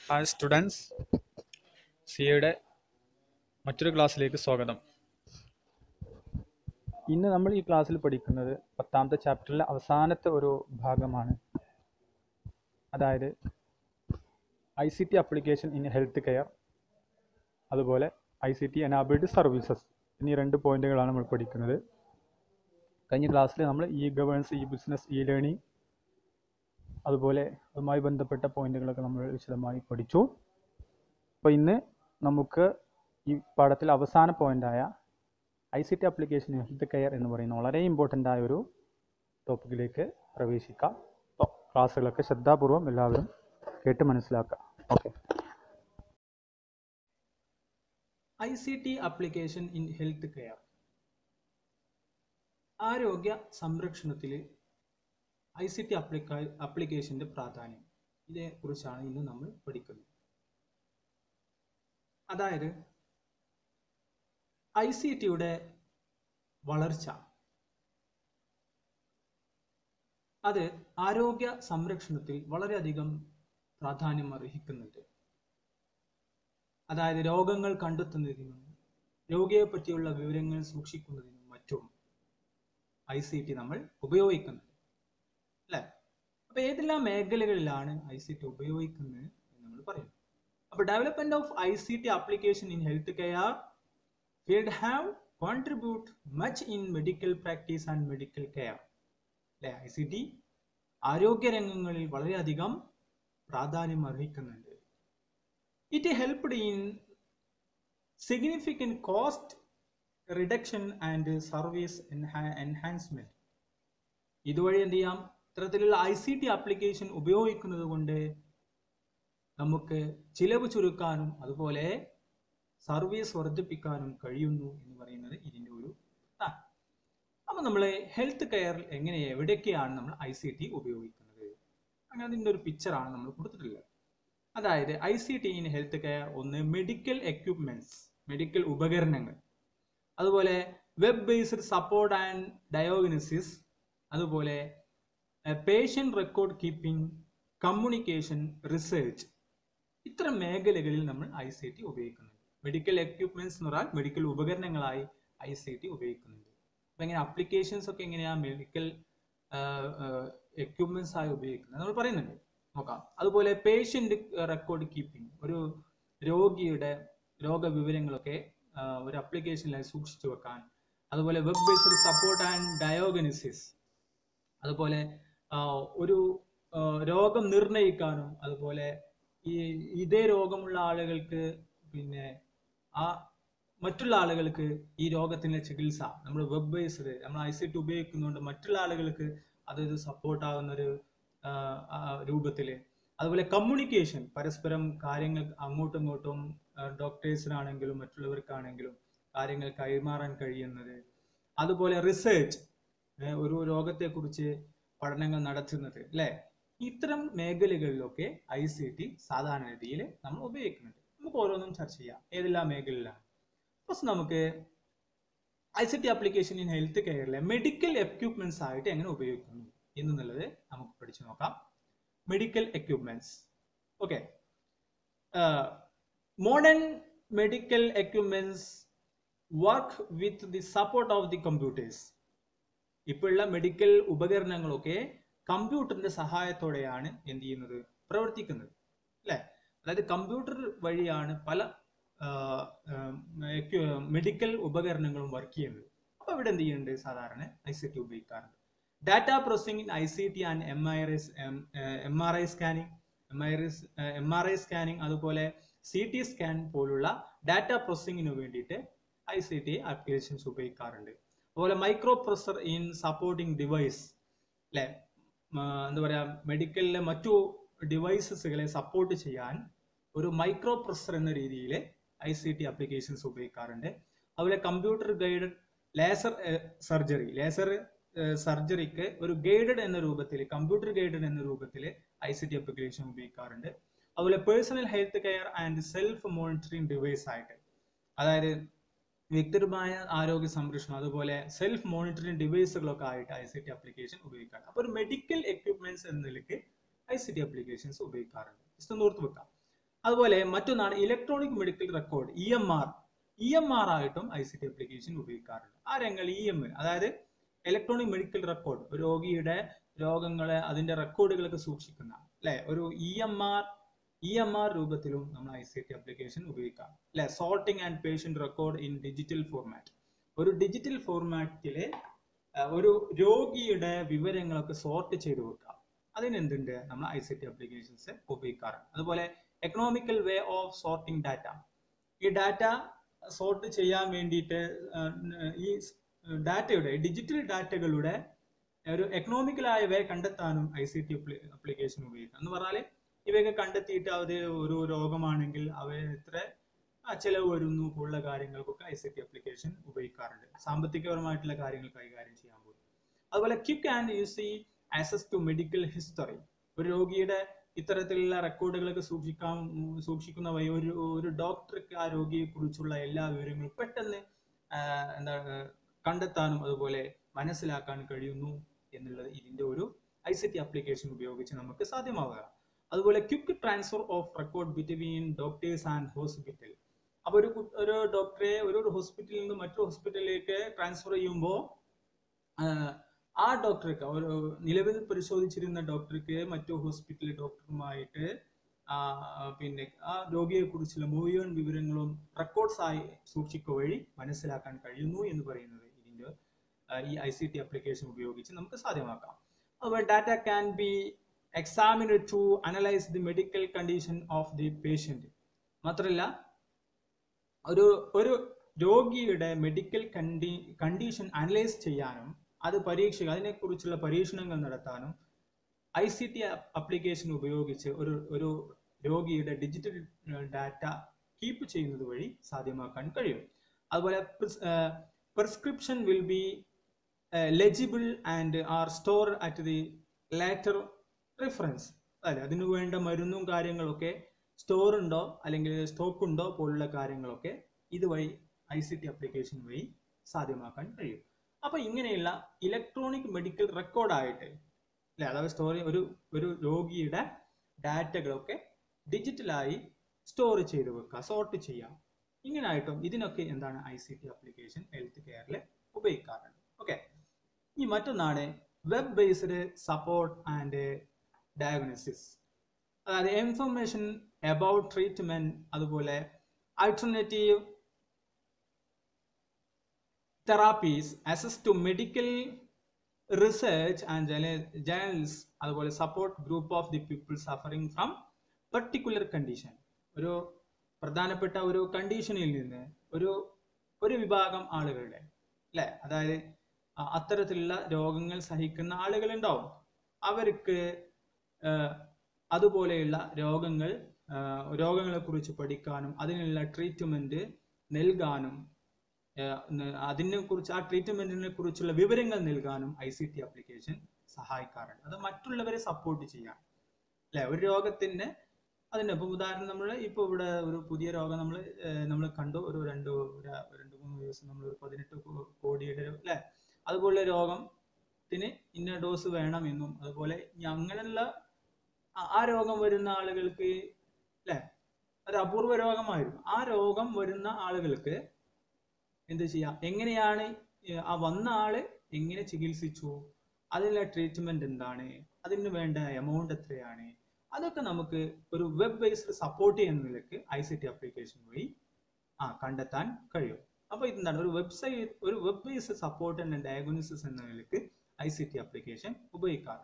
Hi students സിയയുടെ മറ്റൊരു ക്ലാസ്സിലേക്ക് സ്വാഗതം ഇന്ന് നമ്മൾ ഈ ക്ലാസ്സിൽ പഠിക്കുന്നത് പത്താമത്തെ ചാപ്റ്ററിലെ അവസാനത്തെ ഒരു ഭാഗമാണ് അതായത് I C T application in health care അതുപോലെ I C T enabled services എന്നീ രണ്ട് പോയിന്റുകളാണ് നമ്മൾ പഠിക്കുന്നത് കഴിഞ്ഞ ക്ലാസ്സിൽ നമ്മൾ e governance e business e learning അതുപോലെ അതുമായി ബന്ധപ്പെട്ട പോയിന്റുകളൊക്കെ നമ്മൾ വിശദമായി പഠിച്ചു അപ്പോൾ ഇന്ന് നമുക്ക് ഈ പാഠത്തിൽ അവസാന പോയിന്റായ I C T application health care എന്ന് പറയുന്ന വളരെ ഇമ്പോർട്ടൻ്റ് ആയ ഒരു ടോപ്പിക്കിലേക്ക് പ്രവേശിക്കാം അപ്പോൾ ക്ലാസ്സുകളൊക്കെ ശ്രദ്ധാപൂർവം എല്ലാവരും കേട്ട് മനസ്സിലാക്കുക okay I C T application in health care ആരോഗ്യ സംരക്ഷണത്തിൽ ഐ സി ടി അപ്ലിക്ക അപ്ലിക്കേഷൻ്റെ പ്രാധാന്യം ഇതേക്കുറിച്ചാണ് ഇന്ന് നമ്മൾ പഠിക്കുന്നത് അതായത് ഐ സി ടിയുടെ വളർച്ച അത് ആരോഗ്യ സംരക്ഷണത്തിൽ വളരെയധികം പ്രാധാന്യം അർഹിക്കുന്നുണ്ട് അതായത് രോഗങ്ങൾ കണ്ടെത്തുന്നതിനും രോഗിയെ പറ്റിയുള്ള വിവരങ്ങൾ സൂക്ഷിക്കുന്നതിനും മറ്റും ഐ സി ടി നമ്മൾ ഉപയോഗിക്കുന്നുണ്ട് അല്ലേ അപ്പൊ ഏതെല്ലാം മേഖലകളിലാണ് ഐ സി ടി ഉപയോഗിക്കുന്നത് എന്ന് നമ്മൾ പറയുന്നു അപ്പൊ development of I C T application in health care field have contribute much in medical practice and medical care അല്ലെ ഐ സി ടി ആരോഗ്യ രംഗങ്ങളിൽ വളരെയധികം പ്രാധാന്യം അർഹിക്കുന്നുണ്ട് it helped in significant cost reduction and service enhancement ഇതുവഴി എന്ത് ചെയ്യാം ഇത്തരത്തിലുള്ള ഐ സി ടി ആപ്ലിക്കേഷൻ ഉപയോഗിക്കുന്നത് കൊണ്ട് നമുക്ക് ചിലവ് ചുരുക്കാനും അതുപോലെ സർവീസ് വർദ്ധിപ്പിക്കാനും കഴിയുന്നു എന്ന് പറയുന്നത് ഇതിൻ്റെ ഒരു ഇതാണ് അപ്പം നമ്മൾ ഹെൽത്ത് കെയറിൽ എങ്ങനെ എവിടെയൊക്കെയാണ് നമ്മൾ ഐ സി ടി ഉപയോഗിക്കുന്നത് അങ്ങനെ അതിൻ്റെ ഒരു പിക്ചറാണ് നമ്മൾ കൊടുത്തിട്ടുള്ളത് അതായത് I C T in health care ഒന്ന് മെഡിക്കൽ എക്യുപ്മെന്റ്സ് മെഡിക്കൽ ഉപകരണങ്ങൾ അതുപോലെ web based support and diagnosis അതുപോലെ patient record keeping communication research ഇത്തരം മേഖലകളിൽ നമ്മൾ ഐ സി ടി ഉപയോഗിക്കുന്നുണ്ട് മെഡിക്കൽ എക്യുപ്മെന്റ്സ് എന്ന് പറഞ്ഞാൽ മെഡിക്കൽ ഉപകരണങ്ങളായി ഐ സി ടി ഉപയോഗിക്കുന്നുണ്ട് അപ്പം എങ്ങനെ അപ്ലിക്കേഷൻസ് ഒക്കെ എങ്ങനെയാണ് മെഡിക്കൽ എക്യുപ്മെന്റ്സ് ആയി ഉപയോഗിക്കുന്നത് നമ്മൾ പറയുന്നുണ്ട് നോക്കാം അതുപോലെ പേഷ്യൻ്റ് റെക്കോർഡ് കീപ്പിംഗ് ഒരു രോഗിയുടെ രോഗവിവരങ്ങളൊക്കെ ഒരു അപ്ലിക്കേഷനിലായി സൂക്ഷിച്ചു വെക്കാൻ അതുപോലെ web based support and diagnosis അതുപോലെ ഒരു രോഗം നിർണയിക്കാനും അതുപോലെ ഈ ഇതേ രോഗമുള്ള ആളുകൾക്ക് പിന്നെ ആ മറ്റുള്ള ആളുകൾക്ക് ഈ രോഗത്തിന്റെ ചികിത്സ നമ്മൾ വെബ് ബേസ്ഡ് നമ്മൾ ഐ സി ടി ഉപയോഗിക്കുന്നതുകൊണ്ട് മറ്റുള്ള ആളുകൾക്ക് അതൊരു സപ്പോർട്ട് ആകുന്ന ഒരു രൂപത്തിൽ അതുപോലെ കമ്മ്യൂണിക്കേഷൻ പരസ്പരം കാര്യങ്ങൾ അങ്ങോട്ടും ഇങ്ങോട്ടും ഡോക്ടേഴ്സിനാണെങ്കിലും മറ്റുള്ളവർക്കാണെങ്കിലും കാര്യങ്ങൾ കൈമാറാൻ കഴിയുന്നത് അതുപോലെ റിസർച്ച് ഒരു രോഗത്തെക്കുറിച്ച് പഠനങ്ങൾ നടത്തുന്നത് അല്ലേ ഇത്തരം മേഖലകളിലൊക്കെ ഐ സി ടി സാധാരണ രീതിയിൽ നമ്മൾ ഉപയോഗിക്കുന്നുണ്ട് നമുക്ക് ഓരോന്നും ചർച്ച ചെയ്യാം ഏതെല്ലാം മേഖലയിലാണ് ഫസ്റ്റ് നമുക്ക് I C T application in health കെയറിലെ മെഡിക്കൽ എക്യുപ്മെന്റ്സ് ആയിട്ട് എങ്ങനെ ഉപയോഗിക്കുന്നു എന്നുള്ളത് നമുക്ക് പഠിച്ചു നോക്കാം medical equipments okay modern medical equipments work with the support of the computers ഇപ്പോഴുള്ള മെഡിക്കൽ ഉപകരണങ്ങളൊക്കെ കമ്പ്യൂട്ടറിന്റെ സഹായത്തോടെയാണ് എന്ത് ചെയ്യുന്നത് പ്രവർത്തിക്കുന്നത് അല്ലെ അതായത് കമ്പ്യൂട്ടർ വഴിയാണ് പല മെഡിക്കൽ ഉപകരണങ്ങളും വർക്ക് ചെയ്യുന്നത് അപ്പൊ ഇവിടെ എന്ത് ചെയ്യുന്നുണ്ട് സാധാരണ ഐ സി ടി ഉപയോഗിക്കാറുണ്ട് data processing in I C T and M I S M R I scanning M I S M R I scanning അതുപോലെ സി ടി സ്കാൻ പോലുള്ള ഡാറ്റ പ്രോസസിങ്ങിന് വേണ്ടിയിട്ട് ഐ സി ടി ആപ്ലിക്കേഷൻസ് ഉപയോഗിക്കാറുണ്ട് അതുപോലെ microprocessor in supporting device അല്ലെ എന്താ പറയാ മെഡിക്കലിലെ മറ്റു ഡിവൈസസുകളെ സപ്പോർട്ട് ചെയ്യാൻ ഒരു മൈക്രോ പ്രൊസർ എന്ന രീതിയിൽ ഐ സി ടി ആപ്ലിക്കേഷൻസ് ഉപയോഗിക്കാറുണ്ട് അതുപോലെ computer guided laser surgery laser സർജറിക്ക് ഒരു ഗൈഡഡ് എന്ന രൂപത്തിൽ കമ്പ്യൂട്ടർ ഗൈഡഡ് എന്ന രൂപത്തിൽ ഐ സി ടി ആപ്ലിക്കേഷൻ ഉപയോഗിക്കാറുണ്ട് അതുപോലെ personal health care and self monitoring device ആയിട്ട് അതായത് വ്യക്തിപരമായ ആരോഗ്യ സംരക്ഷണം അതുപോലെ സെൽഫ് മോണിറ്ററിംഗ് ഡിവൈസുകളൊക്കെ ആയിട്ട് ഐ സി ടി ആപ്ലിക്കേഷൻ ഉപയോഗിക്കാം അപ്പോൾ ഒരു മെഡിക്കൽ എക്യുപ്മെന്റ്സ് എന്ന നിലയ്ക്ക് ഐ സി ടി ആപ്ലിക്കേഷൻസ് ഉപയോഗിക്കാറുണ്ട് ജസ്റ്റ് ഒന്ന് ഓർത്ത് വെക്കാം അതുപോലെ മറ്റൊന്നാണ് electronic medical record E M R E M R ആയിട്ടും ഐ സി ടി അപ്ലിക്കേഷൻ ഉപയോഗിക്കാറുണ്ട് ആ രംഗങ്ങൾ ഇ എം അതായത് ഇലക്ട്രോണിക് മെഡിക്കൽ റെക്കോർഡ് ഒരു രോഗിയുടെ രോഗങ്ങളെ അതിന്റെ റെക്കോർഡുകളൊക്കെ സൂക്ഷിക്കുന്ന അല്ലെ ഒരു E M R E M R രൂപത്തിലും നമ്മൾ ഐ സി ടി അപ്ലിക്കേഷൻ ഉപയോഗിക്കാം അല്ലെ sorting and patient record in digital format ഒരു ഡിജിറ്റൽ ഫോർമാറ്റില് ഒരു രോഗിയുടെ വിവരങ്ങളൊക്കെ സോർട്ട് ചെയ്ത് വെക്കാം അതിനെന്തുണ്ട് നമ്മൾ ഐ സി ടി അപ്ലിക്കേഷൻസ് ഉപയോഗിക്കാറുണ്ട് അതുപോലെ economical way of sorting data ഈ ഡാറ്റ സോർട്ട് ചെയ്യാൻ വേണ്ടിയിട്ട് ഈ ഡാറ്റയുടെ ഡിജിറ്റൽ ഡാറ്റകളുടെ ഒരു എക്കണോമിക്കലായ വേ കണ്ടെത്താനും ഐ സി ടി അപ്ലിക്കേഷൻ ഉപയോഗിക്കാം എന്ന് പറഞ്ഞാൽ ഇവയൊക്കെ കണ്ടെത്തിയിട്ട് അത് ഒരു രോഗമാണെങ്കിൽ അവ എത്ര ചെലവ് വരുന്നു പോലുള്ള കാര്യങ്ങൾക്കൊക്കെ ഐ സി ടി അപ്ലിക്കേഷൻ ഉപയോഗിക്കാറുണ്ട് സാമ്പത്തികപരമായിട്ടുള്ള കാര്യങ്ങൾ കൈകാര്യം ചെയ്യാൻ പോലും അതുപോലെ quick and use access to medical history ഒരു രോഗിയുടെ ഇത്തരത്തിലുള്ള റെക്കോർഡുകളൊക്കെ സൂക്ഷിക്കാൻ സൂക്ഷിക്കുന്ന വഴി ഒരു ഒരു ഡോക്ടർക്ക് ആ രോഗിയെ കുറിച്ചുള്ള എല്ലാ വിവരങ്ങളും പെട്ടെന്ന് എന്താ കണ്ടെത്താനും അതുപോലെ മനസ്സിലാക്കാനും കഴിയുന്നു എന്നുള്ളത് ഇതിന്റെ ഒരു ഐ സി ടി അപ്ലിക്കേഷൻ ഉപയോഗിച്ച് നമുക്ക് സാധ്യമാവുക അതുപോലെ quick transfer of record between doctors and hospital അപ്പൊ ഒരു ഒരു ഡോക്ടറെ ഒരു ഹോസ്പിറ്റലിൽ നിന്ന് മറ്റൊരു ഹോസ്പിറ്റലിലേക്ക് ട്രാൻസ്ഫർ ചെയ്യുമ്പോൾ ആ ഡോക്ടർക്ക് ഒരു നിലവിൽ പരിശോധിച്ചിരുന്ന ഡോക്ടർക്ക് മറ്റു ഹോസ്പിറ്റൽ ഡോക്ടറുമായിട്ട് പിന്നെ ആ രോഗിയെ കുറിച്ചുള്ള മുഴുവൻ വിവരങ്ങളും റെക്കോർഡ്സ് ആയി സൂക്ഷിക്കുക വഴി മനസ്സിലാക്കാൻ കഴിയുന്നു എന്ന് പറയുന്നത് ഇതിന്റെ ഈ ഐ സി ടി അപ്ലിക്കേഷൻ ഉപയോഗിച്ച് നമുക്ക് സാധ്യമാക്കാം അതുപോലെ data can be examine to analyse the medical condition of the patient മാത്രമല്ല ഒരു ഒരു രോഗിയുടെ മെഡിക്കൽ കണ്ടി കണ്ടീഷൻ അനലൈസ് ചെയ്യാനും അത് പരീക്ഷ അതിനെക്കുറിച്ചുള്ള പരീക്ഷണങ്ങൾ നടത്താനും ഐ സി ടി അപ്ലിക്കേഷൻ ഉപയോഗിച്ച് ഒരു ഒരു രോഗിയുടെ ഡിജിറ്റൽ ഡാറ്റ കീപ്പ് ചെയ്യുന്നത് വഴി സാധ്യമാക്കാൻ കഴിയും അതുപോലെ prescription will be legible and are store at the later reference അല്ലെ അതിനു വേണ്ട മരുന്നും കാര്യങ്ങളൊക്കെ സ്റ്റോർ ഉണ്ടോ അല്ലെങ്കിൽ സ്റ്റോക്ക് ഉണ്ടോ പോലുള്ള കാര്യങ്ങളൊക്കെ ഇതുവഴി ഐ സി ടി അപ്ലിക്കേഷൻ വഴി സാധ്യമാക്കാൻ കഴിയും അപ്പൊ ഇങ്ങനെയുള്ള ഇലക്ട്രോണിക് മെഡിക്കൽ റെക്കോർഡായിട്ട് അല്ലെ അതായത് സ്റ്റോറി ഒരു ഒരു രോഗിയുടെ ഡാറ്റകളൊക്കെ ഡിജിറ്റലായി സ്റ്റോർ ചെയ്ത് വെക്കുക സോർട്ട് ചെയ്യാം ഇങ്ങനായിട്ടും ഇതിനൊക്കെ എന്താണ് I C T application health കെയറിൽ ഉപയോഗിക്കാറുണ്ട് ഓക്കെ ഇനി മറ്റൊന്നാണ് web based support and diagnosis അതായത് ഇൻഫർമേഷൻ അബൌട്ട് ട്രീറ്റ്മെന്റ് അതുപോലെ alternative therapies access to medical research and journals അതുപോലെ support group of the people suffering from particular condition ഒരു പ്രധാനപ്പെട്ട ഒരു കണ്ടീഷനിൽ നിന്ന് ഒരു ഒരു വിഭാഗം ആളുകളുടെ അല്ലെ അതായത് അത്തരത്തിലുള്ള രോഗങ്ങൾ സഹിക്കുന്ന ആളുകൾ ഉണ്ടാവും അവർക്ക് അതുപോലെയുള്ള രോഗങ്ങൾ രോഗങ്ങളെ കുറിച്ച് പഠിക്കാനും അതിനുള്ള ട്രീറ്റ്മെന്റ് നൽകാനും അതിനെ കുറിച്ച് ആ ട്രീറ്റ്മെന്റിനെ കുറിച്ചുള്ള വിവരങ്ങൾ നൽകാനും ഐ സി ടി അപ്ലിക്കേഷൻ സഹായിക്കാറുണ്ട് അത് മറ്റുള്ളവരെ സപ്പോർട്ട് ചെയ്യാൻ അല്ലെ ഒരു രോഗത്തിന്റെ അതിന്റെ ഇപ്പൊ ഉദാഹരണം നമ്മൾ ഇപ്പൊ ഇവിടെ ഒരു പുതിയ രോഗം നമ്മൾ നമ്മൾ കണ്ടു ഒരു രണ്ട് രണ്ട് മൂന്ന് ദിവസം നമ്മൾ ഒരു പതിനെട്ട് കോടിയുടെ അല്ലെ അതുപോലെ രോഗത്തിന് ഇന്ന ഡോസ് വേണമെന്നും അതുപോലെ അങ്ങനെയുള്ള ആ രോഗം വരുന്ന ആളുകൾക്ക് അല്ലെ ഒരു അപൂർവ രോഗമായിരുന്നു ആ രോഗം വരുന്ന ആളുകൾക്ക് എന്ത് ചെയ്യാം എങ്ങനെയാണ് ആ വന്ന ആള് എങ്ങനെ ചികിത്സിച്ചു അതിനുള്ള ട്രീറ്റ്മെന്റ് എന്താണ് അതിന് വേണ്ട എമൗണ്ട് എത്രയാണ് അതൊക്കെ നമുക്ക് ഒരു വെബ് ബേസ്ഡ് സപ്പോർട്ട് ചെയ്യുന്ന നിലക്ക് ഐ സി ടി അപ്ലിക്കേഷൻ വഴി ആ കണ്ടെത്താൻ കഴിയും അപ്പൊ ഇതെന്താണ് ഒരു വെബ്സൈറ്റ് ഒരു web based support and diagnosis എന്ന നിലക്ക് ഐ സി ടി അപ്ലിക്കേഷൻ ഉപയോഗിക്കാറ്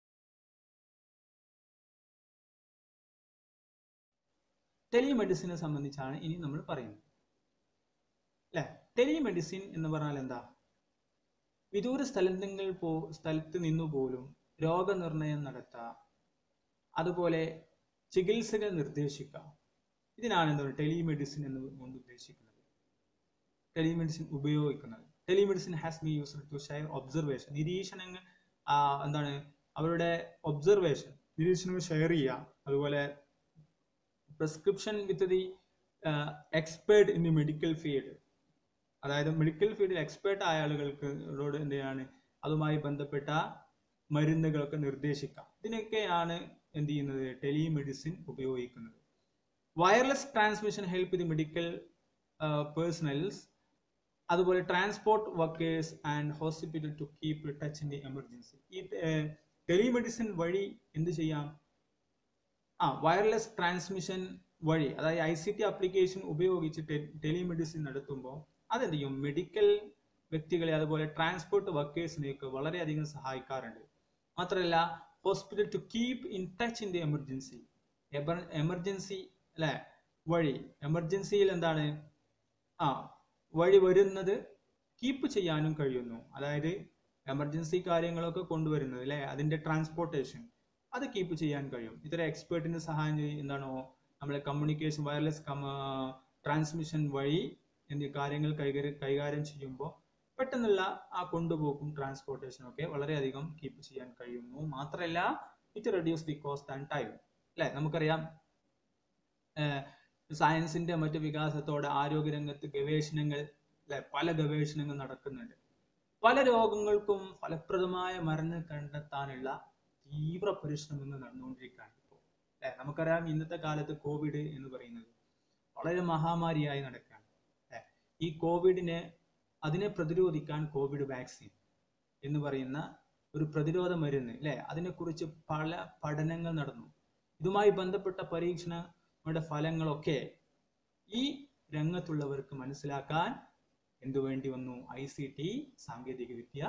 ടെലിമെഡിസിനെ സംബന്ധിച്ചാണ് ഇനി നമ്മൾ പറയുന്നത് അല്ലെ ടെലിമെഡിസിൻ എന്ന് പറഞ്ഞാൽ എന്താ വിദൂര സ്ഥലങ്ങൾ പോ സ്ഥലത്ത് നിന്നു പോലും രോഗനിർണയം നടത്താം അതുപോലെ ചികിത്സകൾ നിർദ്ദേശിക്കാം ഇതിനാണ് എന്താണ് ടെലിമെഡിസിൻ എന്ന് കൊണ്ട് ഉദ്ദേശിക്കുന്നത് ടെലിമെഡിസിൻ ഉപയോഗിക്കുന്നത് telemedicine has be used to share observation നിരീക്ഷണങ്ങൾ എന്താണ് അവരുടെ ഒബ്സർവേഷൻ നിരീക്ഷണങ്ങൾ ഷെയർ ചെയ്യാം അതുപോലെ prescription with the expert in the medical field അതായത് മെഡിക്കൽ ഫീൽഡിൽ എക്സ്പേർട്ട് ആയ ആളുകൾക്ക് എന്ത് ചെയ്യാണ് അതുമായി ബന്ധപ്പെട്ട മരുന്നുകളൊക്കെ നിർദ്ദേശിക്കാം ഇതിനൊക്കെയാണ് എന്ത് ചെയ്യുന്നത് ടെലിമെഡിസിൻ ഉപയോഗിക്കുന്നത് wireless transmission help the medical personnels അതുപോലെ transport workers and hospital to keep touch in the emergency ഈ ടെലിമെഡിസിൻ വഴി എന്ത് ചെയ്യാം ആ വയർലെസ് ട്രാൻസ്മിഷൻ വഴി അതായത് ഐ സി ടി ആപ്ലിക്കേഷൻ ഉപയോഗിച്ച് ടെലിമെഡിസിൻ നടത്തുമ്പോൾ അതെന്ത് ചെയ്യും മെഡിക്കൽ വ്യക്തികളെ അതുപോലെ ട്രാൻസ്പോർട്ട് വർക്കേഴ്സിനെയൊക്കെ വളരെയധികം സഹായിക്കാറുണ്ട് മാത്രമല്ല hospital to keep in touch in the emergency emergency അല്ലെ വഴി എമർജൻസിയിൽ എന്താണ് ആ വഴി വരുന്നത് കീപ്പ് ചെയ്യാനും കഴിയുന്നു അതായത് എമർജൻസി കാര്യങ്ങളൊക്കെ കൊണ്ടുവരുന്നത് അല്ലെ അതിന്റെ ട്രാൻസ്പോർട്ടേഷൻ അത് കീപ്പ് ചെയ്യാൻ കഴിയും ഇത്തരം എക്സ്പേർട്ടിന്റെ സഹായം ചെയ്ത് എന്താണോ നമ്മളെ കമ്മ്യൂണിക്കേഷൻ വയർലെസ് ട്രാൻസ്മിഷൻ വഴി എന്നീ കാര്യങ്ങൾ കൈകാര്യം കൈകാര്യം ചെയ്യുമ്പോൾ പെട്ടെന്നുള്ള ആ കൊണ്ടുപോക്കും ട്രാൻസ്പോർട്ടേഷനും ഒക്കെ വളരെയധികം കീപ്പ് ചെയ്യാൻ കഴിയുന്നു മാത്രമല്ല it reduce the cost and time അല്ലെ നമുക്കറിയാം സയൻസിന്റെ മറ്റു വികാസത്തോടെ ആരോഗ്യരംഗത്ത് ഗവേഷണങ്ങൾ അല്ലെ പല ഗവേഷണങ്ങൾ നടക്കുന്നുണ്ട് പല രോഗങ്ങൾക്കും ഫലപ്രദമായ മരുന്ന് കണ്ടെത്താനുള്ള തീവ്ര പരിശ്രമങ്ങൾ നടന്നുകൊണ്ടിരിക്കുകയാണ് ഇപ്പോൾ അല്ലെ നമുക്കറിയാം ഇന്നത്തെ കാലത്ത് കോവിഡ് എന്ന് പറയുന്നത് വളരെ മഹാമാരിയായി നടക്കുകയാണ് അല്ലെ ഈ കോവിഡിനെ അതിനെ പ്രതിരോധിക്കാൻ കോവിഡ് വാക്സിൻ എന്ന് പറയുന്ന ഒരു പ്രതിരോധ മരുന്ന് അല്ലെ അതിനെക്കുറിച്ച് പല പഠനങ്ങൾ നടന്നു ഇതുമായി ബന്ധപ്പെട്ട പരീക്ഷണങ്ങളുടെ ഫലങ്ങളൊക്കെ ഈ രംഗത്തുള്ളവർക്ക് മനസ്സിലാക്കാൻ എന്തു വേണ്ടി വന്നു ഐ സി ടി സാങ്കേതിക വിദ്യ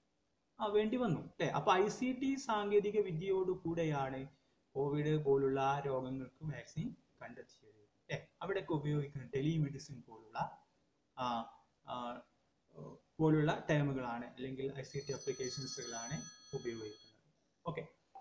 ആ വേണ്ടി വന്നു അല്ലെ അപ്പൊ ഐ സി ടി സാങ്കേതിക വിദ്യയോട് കൂടെയാണ് കോവിഡ് പോലുള്ള രോഗങ്ങൾക്ക് വാക്സിൻ കണ്ടെത്തിയത് അല്ലെ അവിടെയൊക്കെ ഉപയോഗിക്കുന്ന ടെലിമെഡിസിൻ പോലുള്ള ആ, ആ, പോലുള്ള ടേമുകളാണ് അല്ലെങ്കിൽ ഐ സി ടി അപ്ലിക്കേഷൻസുകളാണ് ഉപയോഗിക്കുന്നത് ഓക്കെ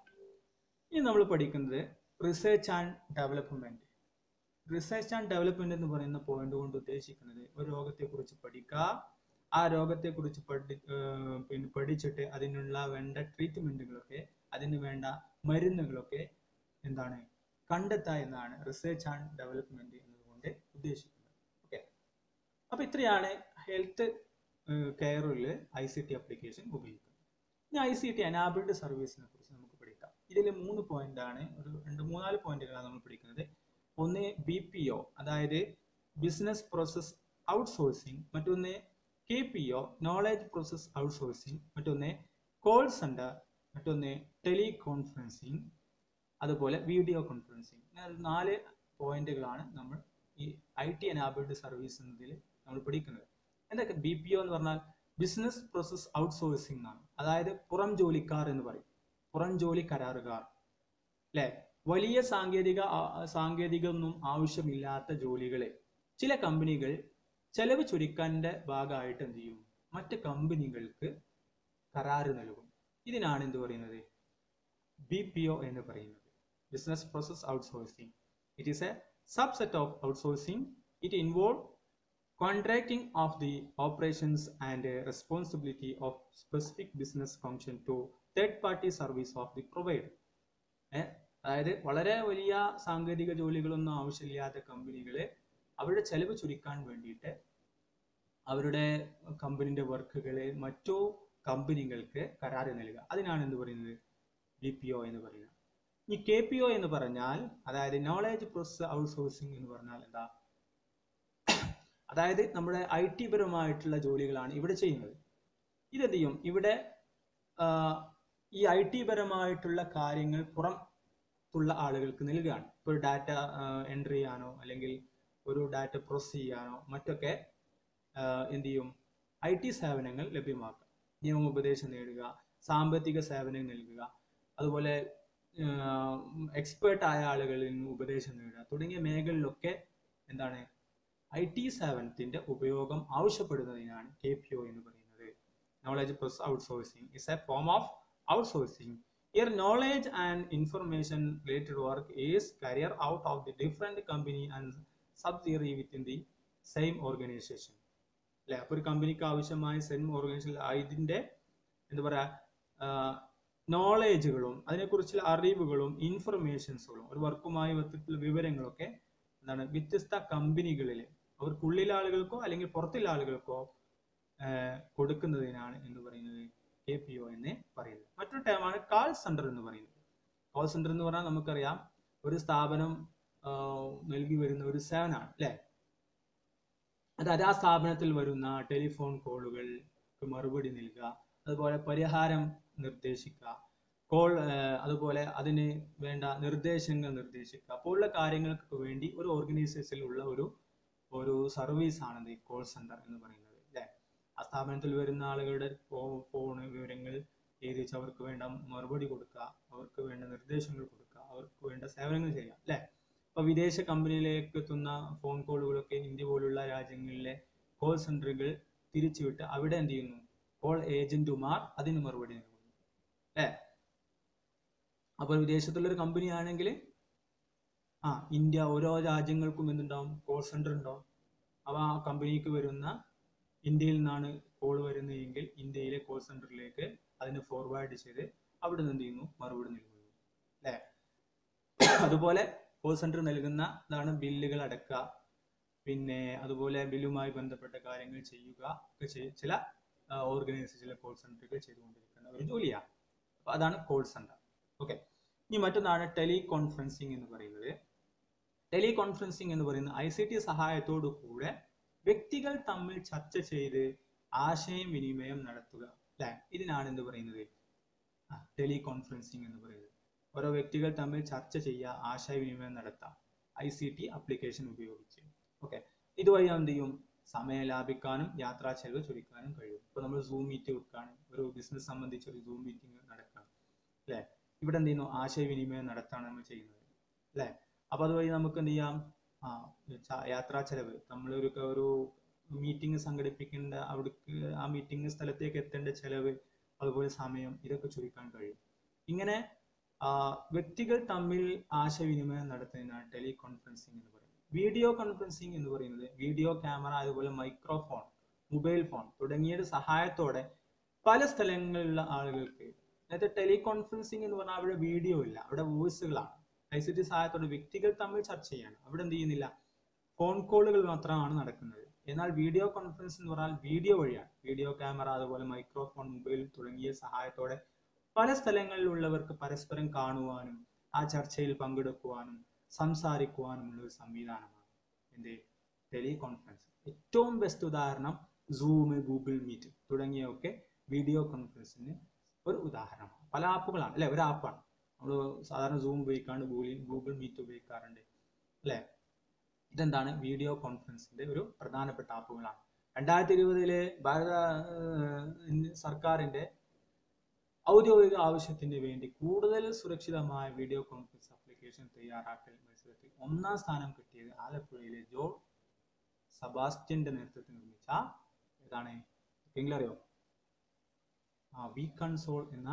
ഇനി നമ്മൾ പഠിക്കുന്നത് research and development research and development എന്ന് പറയുന്ന പോയിന്റ് കൊണ്ട് ഉദ്ദേശിക്കുന്നത് ഒരു രോഗത്തെക്കുറിച്ച് പഠിക്കുക ആ രോഗത്തെക്കുറിച്ച് പഠി ഏർ പിന്നെ പഠിച്ചിട്ട് അതിനുള്ള വേണ്ട ട്രീറ്റ്മെന്റുകളൊക്കെ അതിന് വേണ്ട മരുന്നുകളൊക്കെ എന്താണ് കണ്ടെത്തുക എന്നാണ് റിസർച്ച് ആൻഡ് ഡെവലപ്മെന്റ് എന്നതുകൊണ്ട് ഉദ്ദേശിക്കുന്നത് ഓക്കെ അപ്പൊ ഇത്രയാണ് ഹെൽത്ത് കെയറിൽ ഐ സി ടി അപ്ലിക്കേഷൻ ഉപയോഗിക്കുന്നത് ഇനി ഐ സി ടി അനാബിൾഡ് സർവീസിനെ കുറിച്ച് നമുക്ക് പഠിക്കാം ഇതിൽ മൂന്ന് പോയിന്റ് ആണ് ഒരു രണ്ട് മൂന്നാല് പോയിന്റുകളാണ് നമ്മൾ പഠിക്കുന്നത് ഒന്ന് ബി പി ഒ അതായത് ബിസിനസ് പ്രോസസ് ഔട്ട്സോഴ്സിംഗ് മറ്റൊന്ന് K P O knowledge process outsourcing മറ്റൊന്ന് കോൾ സെന്റർ മറ്റൊന്ന് ടെലി കോൺഫറൻസിങ് അതുപോലെ വീഡിയോ കോൺഫറൻസിങ് ഇങ്ങനെ നാല് പോയിന്റുകളാണ് നമ്മൾ ഈ ഐ ടി എനാബിൾഡ് സർവീസ് എന്നതിൽ നമ്മൾ പഠിക്കുന്നത് എന്തൊക്കെ ബി പി ഒ എന്ന് പറഞ്ഞാൽ ബിസിനസ് പ്രോസസ് ഔട്ട്സോഴ്സിംഗ് എന്നാണ് അതായത് പുറം ജോലിക്കാർ എന്ന് പറയും പുറം ജോലി കരാറുകാർ അല്ലെ വലിയ സാങ്കേതിക ആ- സാങ്കേതികമൊന്നും ആവശ്യമില്ലാത്ത ജോലികളെ ചില കമ്പനികൾ ചെലവ് ചുരുക്കാൻ്റെ ഭാഗമായിട്ട് എന്ത് ചെയ്യും മറ്റ് കമ്പനികൾക്ക് കരാറ് നൽകും ഇതിനാണ് എന്ത് പറയുന്നത് ബി പി ഒ എന്ന് പറയുന്നത് business process outsourcing it is a subset of outsourcing it involve contracting of the operations and uh, responsibility of specific business function to third party service of the provider ഏ, അതായത് വളരെ വലിയ സാങ്കേതിക ജോലികളൊന്നും ആവശ്യമില്ലാത്ത കമ്പനികളെ അവരുടെ ചെലവ് ചുരുക്കാൻ വേണ്ടിയിട്ട് അവരുടെ കമ്പനിന്റെ വർക്കുകളെ മറ്റു കമ്പനികൾക്ക് കരാറ് നൽകുക അതിനാണ് എന്ത് പറയുന്നത് ബി പി ഒ എന്ന് പറയുന്നത് ഇനി കെ പി ഒ എന്ന് പറഞ്ഞാൽ അതായത് നോളേജ് പ്രോസസ് ഔട്ട്സോഴ്സിംഗ് എന്ന് പറഞ്ഞാൽ എന്താ അതായത് നമ്മുടെ ഐ ടി പരമായിട്ടുള്ള ജോലികളാണ് ഇവിടെ ചെയ്യുന്നത് ഇതെന്ത് ചെയ്യും ഇവിടെ ആ, ഈ ഐ ടി പരമായിട്ടുള്ള കാര്യങ്ങൾ പുറത്തുള്ള ആളുകൾക്ക് നൽകുകയാണ് ഇപ്പോൾ ഒരു ഡാറ്റ എൻട്രി ചെയ്യാനോ അല്ലെങ്കിൽ ഒരു ഡാറ്റ പ്രോസസ് ചെയ്യാനോ മറ്റൊക്കെ ആ, എന്ത് ചെയ്യും ഐ ടി സേവനങ്ങൾ ലഭ്യമാക്കുക നിയമോപദേശം നേടുക സാമ്പത്തിക സേവനം നൽകുക അതുപോലെ എക്സ്പേർട്ട് ആയ ആളുകളിൽ നിന്ന് ഉപദേശം നേടുക തുടങ്ങിയ മേഖലകളിലൊക്കെ എന്താണ് ഐ ടി സേവനത്തിന്റെ ഉപയോഗം ആവശ്യപ്പെടുന്നതിനാണ് കെ പി ഒ എന്ന് പറയുന്നത് knowledge plus outsourcing is a form of outsourcing Here, knowledge and information related work is carried out of the different company and subsidiary within the same organization. അല്ലെ അപ്പൊ ഒരു കമ്പനിക്ക് ആവശ്യമായ same organisation ഇതിന്റെ എന്താ പറയാ നോളേജുകളും അതിനെക്കുറിച്ചുള്ള അറിവുകളും ഇൻഫർമേഷൻസുകളും ഒരു വർക്കുമായി ബന്ധപ്പെട്ടുള്ള വിവരങ്ങളൊക്കെ എന്താണ് വ്യത്യസ്ത കമ്പനികളിൽ അവർക്കുള്ളിലെ ആളുകൾക്കോ അല്ലെങ്കിൽ പുറത്തുള്ള ആളുകൾക്കോ ആഹ് കൊടുക്കുന്നതിനാണ് എന്ന് പറയുന്നത് കെ പി ഒ എന്ന് പറയുന്നത് മറ്റൊരു ടേമാണ് കാൾ സെന്റർ എന്ന് പറയുന്നത് കോൾ സെന്റർ എന്ന് പറഞ്ഞാൽ നമുക്കറിയാം ഒരു സ്ഥാപനം നൽകി വരുന്ന ഒരു സേവനമാണ് അല്ലേ അതായത് ആ സ്ഥാപനത്തിൽ വരുന്ന ടെലിഫോൺ കോളുകൾക്ക് മറുപടി നൽകുക അതുപോലെ പരിഹാരം നിർദ്ദേശിക്കുക കോൾ അതുപോലെ അതിന് വേണ്ട നിർദ്ദേശങ്ങൾ നിർദ്ദേശിക്കുക പോലുള്ള കാര്യങ്ങൾക്ക് വേണ്ടി ഒരു ഓർഗനൈസേഷനിലുള്ള ഒരു ഒരു സർവീസ് ആണ് ഈ കോൾ സെന്റർ എന്ന് പറയുന്നത് അല്ലേ ആ സ്ഥാപനത്തിൽ വരുന്ന ആളുകളുടെ ഫോൺ വിവരങ്ങൾ ഏതിച്ച് അവർക്ക് വേണ്ട മറുപടി കൊടുക്കുക അവർക്ക് വേണ്ട നിർദ്ദേശങ്ങൾ കൊടുക്കുക അവർക്ക് വേണ്ട സേവനങ്ങൾ ചെയ്യുക അല്ലേ ഇപ്പൊ വിദേശ കമ്പനിയിലേക്ക് എത്തുന്ന ഫോൺ കോളുകളൊക്കെ ഇന്ത്യ പോലുള്ള രാജ്യങ്ങളിലെ കോൾ സെന്ററുകൾ തിരിച്ചുവിട്ട് അവിടെ എന്ത് ചെയ്യുന്നു കോൾ ഏജന്റുമാർ അതിന് മറുപടി നൽകുന്നു അല്ലേ അപ്പോൾ വിദേശത്തുള്ള ഒരു കമ്പനി ആണെങ്കിൽ ആ ഇന്ത്യ ഓരോ രാജ്യങ്ങൾക്കും എന്തുണ്ടാവും കോൾ സെന്റർ ഉണ്ടാവും അപ്പോൾ ആ കമ്പനിക്ക് വരുന്ന ഇന്ത്യയിൽ നിന്നാണ് കോൾ വരുന്നതെങ്കിൽ ഇന്ത്യയിലെ കോൾ സെന്ററിലേക്ക് അതിന് ഫോർവേഡ് ചെയ്ത് അവിടെ നിന്ന് എന്ത് ചെയ്യുന്നു മറുപടി നൽകുന്നു അല്ലേ അതുപോലെ കോൾ സെന്റർ നൽകുന്ന ഇതാണ് ബില്ലുകൾ അടക്കുക പിന്നെ അതുപോലെ ബില്ലുമായി ബന്ധപ്പെട്ട കാര്യങ്ങൾ ചെയ്യുക ഒക്കെ ചില ഓർഗനൈസേഷനിലെ കോൾ സെന്ററുകൾ ചെയ്തുകൊണ്ടിരിക്കുന്ന ഒരു ജോലിയാണ് അപ്പൊ അതാണ് കോൾ സെന്റർ ഓക്കെ ഇനി മറ്റൊന്നാണ് ടെലി കോൺഫറൻസിങ് എന്ന് പറയുന്നത് ടെലി കോൺഫറൻസിങ് എന്ന് പറയുന്നത് ഐ സി ടി സഹായത്തോടു കൂടെ വ്യക്തികൾ തമ്മിൽ ചർച്ച ചെയ്ത് ആശയവിനിമയം നടത്തുക അല്ലെ ഇതിനാണ് എന്ത് പറയുന്നത് ടെലി കോൺഫറൻസിങ് എന്ന് പറയുന്നത് ഓരോ വ്യക്തികൾ തമ്മിൽ ചർച്ച ചെയ്യുക ആശയവിനിമയം നടത്താം ഐ സി ടി അപ്ലിക്കേഷൻ ഉപയോഗിച്ച് ഓക്കെ ഇതുവഴി എന്ത് ചെയ്യും സമയം ലാഭിക്കാനും യാത്രാ ചെലവ് ചുരുക്കാനും കഴിയും ഇപ്പൊ നമ്മൾ സൂം മീറ്റ് വെക്കാണ് ഒരു ബിസിനസ് സംബന്ധിച്ച് ഒരു സൂം മീറ്റിംഗ് നടക്കണം അല്ലെ ഇവിടെ എന്ത് ചെയ്യുന്നു ആശയവിനിമയം നടത്താണ് നമ്മൾ ചെയ്യുന്നത് അല്ലെ അപ്പൊ അതുവഴി നമുക്ക് എന്ത് ചെയ്യാം ആ യാത്രാ ചെലവ് നമ്മൾ ഒരു ഒരു മീറ്റിംഗ് സംഘടിപ്പിക്കേണ്ട അവിടേക്ക് ആ മീറ്റിംഗ് സ്ഥലത്തേക്ക് എത്തേണ്ട ചെലവ് അതുപോലെ സമയം ഇതൊക്കെ ചുരുക്കാൻ കഴിയും ഇങ്ങനെ വ്യക്തികൾ തമ്മിൽ ആശയവിനിമയം നടത്തുന്നതിനാണ് ടെലി കോൺഫറൻസിങ് എന്ന് പറയുന്നത് വീഡിയോ കോൺഫറൻസിങ് എന്ന് പറയുന്നത് വീഡിയോ ക്യാമറ അതുപോലെ മൈക്രോഫോൺ മൊബൈൽ ഫോൺ തുടങ്ങിയയുടെ സഹായത്തോടെ പല സ്ഥലങ്ങളിലുള്ള ആളുകൾക്ക് നേരത്തെ ടെലി കോൺഫറൻസിങ് എന്ന് പറഞ്ഞാൽ അവിടെ വീഡിയോ ഇല്ല അവിടെ വോയിസുകളാണ് ഐ സി ടി സഹായത്തോടെ വ്യക്തികൾ തമ്മിൽ ചർച്ച ചെയ്യാണ് അവിടെ എന്ത് ചെയ്യുന്നില്ല ഫോൺ കോളുകൾ മാത്രമാണ് നടക്കുന്നത് എന്നാൽ വീഡിയോ കോൺഫറൻസ് എന്ന് പറഞ്ഞാൽ വീഡിയോ വഴിയാണ് വീഡിയോ ക്യാമറ അതുപോലെ മൈക്രോഫോൺ മൊബൈൽ തുടങ്ങിയ സഹായത്തോടെ പല സ്ഥലങ്ങളിലുള്ളവർക്ക് പരസ്പരം കാണുവാനും ആ ചർച്ചയിൽ പങ്കെടുക്കുവാനും സംസാരിക്കുവാനുമുള്ള ഒരു സംവിധാനമാണ് എന്ത് ടെലി കോൺഫറൻസ് ഏറ്റവും ബെസ്റ്റ് ഉദാഹരണം സൂം ഗൂഗിൾ മീറ്റ് തുടങ്ങിയൊക്കെ വീഡിയോ കോൺഫറൻസിന് ഒരു ഉദാഹരണമാണ് പല ആപ്പുകളാണ് അല്ലെ ഒരു ആപ്പാണ് നമ്മൾ സാധാരണ സൂം ഉപയോഗിക്കാണ്ട് ഗൂഗിൾ ഗൂഗിൾ മീറ്റ് ഉപയോഗിക്കാറുണ്ട് അല്ലെ ഇതെന്താണ് വീഡിയോ കോൺഫറൻസിന്റെ ഒരു പ്രധാനപ്പെട്ട ആപ്പുകളാണ് രണ്ടായിരത്തി ഇരുപതിലെ ഭാരത സർക്കാരിന്റെ ഔദ്യോഗിക ആവശ്യത്തിന് വേണ്ടി കൂടുതൽ സുരക്ഷിതമായ വീഡിയോ കോൺഫറൻസ് ആപ്ലിക്കേഷൻ തയ്യാറാക്കൽ മത്സരത്തിൽ ഒന്നാം സ്ഥാനം കിട്ടിയത് ആലപ്പുഴയിലെ ജോ സബാസ്റ്റ്യന്റെ നേതൃത്വത്തിൽ നിർമ്മിച്ച ഏതാണ് എങ്കിലും അറിയോ ആ വി കൺസോൾ എന്ന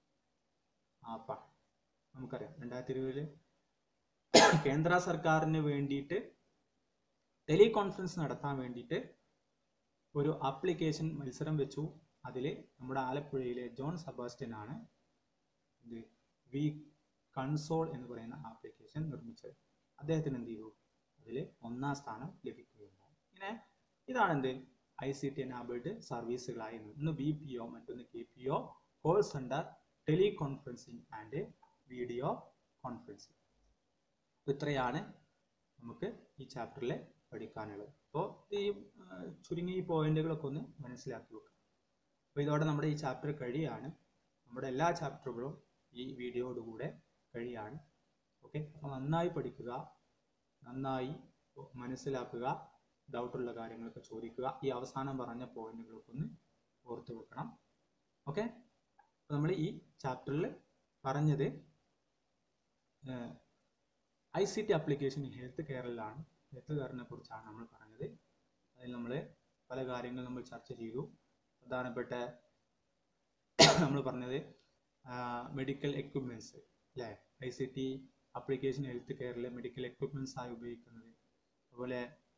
ആപ്പാണ് നമുക്കറിയാം രണ്ടായിരത്തി ഇരുപതില് കേന്ദ്ര സർക്കാരിന് വേണ്ടിയിട്ട് ടെലി കോൺഫറൻസ് നടത്താൻ വേണ്ടിയിട്ട് ഒരു ആപ്ലിക്കേഷൻ മത്സരം വെച്ചു അതിൽ നമ്മുടെ ആലപ്പുഴയിലെ ജോൺ സെബാസ്റ്റ്യൻ ആണ് ഇത് വി കൺസോൾ എന്ന് പറയുന്ന ആപ്ലിക്കേഷൻ നിർമ്മിച്ചത് അദ്ദേഹത്തിന് എന്ത് ചെയ്തു അതിൽ ഒന്നാം സ്ഥാനം ലഭിക്കുകയുണ്ടായി ഇങ്ങനെ ഇതാണ് എന്ത് ഐ സി ടി എനാബിൾഡ് സർവീസുകളായി ഒന്ന് ബി പി ഒ മറ്റൊന്ന് K P O call centre teleconferencing and video conferencing ഇത്രയാണ് നമുക്ക് ഈ ചാപ്റ്ററിൽ പഠിക്കാനുള്ളത് അപ്പോൾ ഈ ചുരുങ്ങിയ ഈ പോയിന്റുകളൊക്കെ ഒന്ന് മനസ്സിലാക്കി വെക്കുക അപ്പോൾ ഇതോടെ നമ്മുടെ ഈ ചാപ്റ്റർ കഴിയാണ് നമ്മുടെ എല്ലാ ചാപ്റ്ററുകളും ഈ വീഡിയോയോടുകൂടെ കഴിയാണ് ഓക്കെ അപ്പോൾ നന്നായി പഠിക്കുക നന്നായി മനസ്സിലാക്കുക ഡൗട്ടുള്ള കാര്യങ്ങളൊക്കെ ചോദിക്കുക ഈ അവസാനം പറഞ്ഞ പോയിന്റുകളൊക്കെ ഒന്ന് ഓർത്ത് വെക്കണം ഓക്കെ അപ്പോൾ നമ്മൾ ഈ ചാപ്റ്ററിൽ പറഞ്ഞത് I C T application health കെയറിലാണ് ഹെൽത്ത് കെയറിനെ കുറിച്ചാണ് നമ്മൾ പറഞ്ഞത് അതിൽ നമ്മൾ പല കാര്യങ്ങൾ നമ്മൾ ചർച്ച ചെയ്തു പ്രധാനപ്പെട്ട നമ്മൾ പറഞ്ഞത് മെഡിക്കൽ എക്യുപ്മെൻറ്റ്സ് അല്ലേ I C T application health കെയറിലെ മെഡിക്കൽ എക്യുപ്മെൻറ്റ്സ് ആയി ഉപയോഗിക്കുന്നത് അതുപോലെ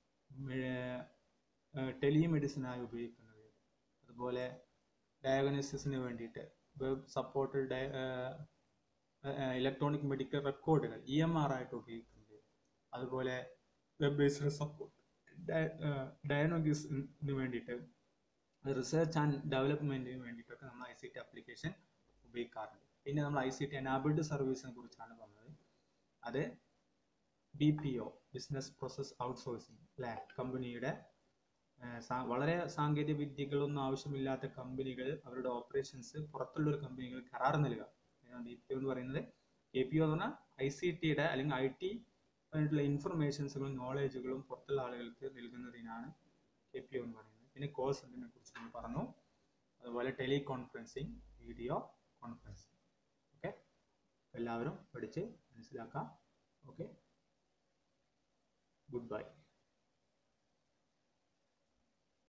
ടെലിമെഡിസിനായി ഉപയോഗിക്കുന്നത് അതുപോലെ ഡയഗ്നോസിസിന് വേണ്ടിയിട്ട് വെബ് സപ്പോർട്ടഡ് ഇലക്ട്രോണിക് മെഡിക്കൽ റെക്കോർഡുകൾ ഇ എം ആർ ആയിട്ട് ഉപയോഗിക്കുന്നത് അതുപോലെ വെബ് ബേസ്ഡ് സപ്പോർട്ട് ഡയഗ്നോസിന് വേണ്ടിയിട്ട് റിസർച്ച് ആൻഡ് ഡെവലപ്മെന്റിന് വേണ്ടിയിട്ടൊക്കെ നമ്മൾ ഐ സി ടി ആപ്ലിക്കേഷൻ ഉപയോഗിക്കാറുണ്ട് പിന്നെ നമ്മൾ ഐ സി ടി എനാബിൾഡ് സർവീസിനെ കുറിച്ചാണ് പറഞ്ഞത് അത് B P O business process outsourcing അല്ലെ കമ്പനിയുടെ ഏഹ് സാ- വളരെ സാങ്കേതിക വിദ്യകളൊന്നും ആവശ്യമില്ലാത്ത കമ്പനികൾ അവരുടെ ഓപ്പറേഷൻസ് പുറത്തുള്ള ഒരു കമ്പനികൾ കരാർ നൽകുക ബി പി ഒ എന്ന് പറയുന്നത് എ പി ഒ എന്ന് പറഞ്ഞാൽ ഐ സി ടിയുടെ അല്ലെങ്കിൽ ഐ ടി ആയിട്ടുള്ള ഇൻഫർമേഷൻസുകളും നോളേജുകളും പുറത്തുള്ള ആളുകൾക്ക് നൽകുന്നതിനാണ് കെ പി ഒ എന്ന് പറയുന്നത് പിന്നെ കോൾ സെന്ററിനെ കുറിച്ച് നമ്മൾ പറഞ്ഞു അതുപോലെ teleconferencing video conferencing okay എല്ലാവരും പഠിച്ച് മനസ്സിലാക്കാം ഓക്കെ ഗുഡ് ബൈ